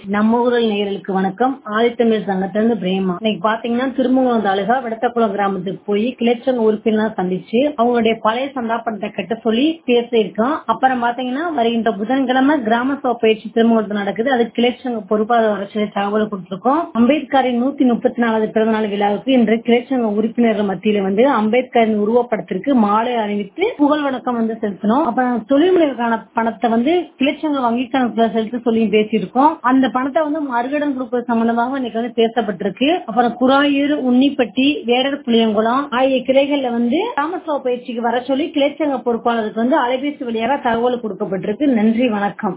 நம்ம ஊரல் நேயர்களுக்கு வணக்கம் ஆதித்தமிழ் சங்கத்திலிருந்து பிரேமா இன்னைக்கு பாத்தீங்கன்னா திருமங்கலம் தாலுகா விடத்தக்குளம் கிராமத்துக்கு போய் கிளச்சங்க உறுப்பினர் சந்திச்சு அவங்களுடைய பழைய சந்தா பணத்தை கட்ட சொல்லி பேசியிருக்கோம் அப்புறம் பாத்தீங்கன்னா வருகின்ற புதன்கிழமை கிராம சபை பயிற்சி திருமங்கலத்தில் நடக்குது அது கிளச்சங்க பொறுப்பாளர் வர சொல்லி தகவல் கொடுத்திருக்கோம் அம்பேத்கரின் நூத்தி முப்பத்தி நாலாவது பிறந்தநாள் விழாவுக்கு இன்று கிளச்சங்க உறுப்பினர்கள் மத்தியில வந்து அம்பேத்கரின் உருவப்படத்திற்கு மாலை அணிவித்து புகழ் வணக்கம் வந்து செலுத்தணும் அப்புறம் தொழில் முனைவுக்கான பணத்தை வந்து கிளச்சங்க வங்கி கணக்குல செலுத்த சொல்லி பேசியிருக்கோம் அந்த பணத்தை வந்து மறுகடன் கொடுப்பது சம்பந்தமாக இன்னைக்கு வந்து பேசப்பட்டிருக்கு அப்புறம் குராயூர் உன்னிப்பட்டி வேடர் புளியங்குளம் ஆகிய கிளைகள்ல வந்து கிராமசபை பயிற்சிக்கு வர சொல்லி கிளைச்சங்க பொறுப்பாளருக்கு வந்து அலைபேசி வழியாக தகவல் கொடுக்கப்பட்டிருக்கு நன்றி வணக்கம்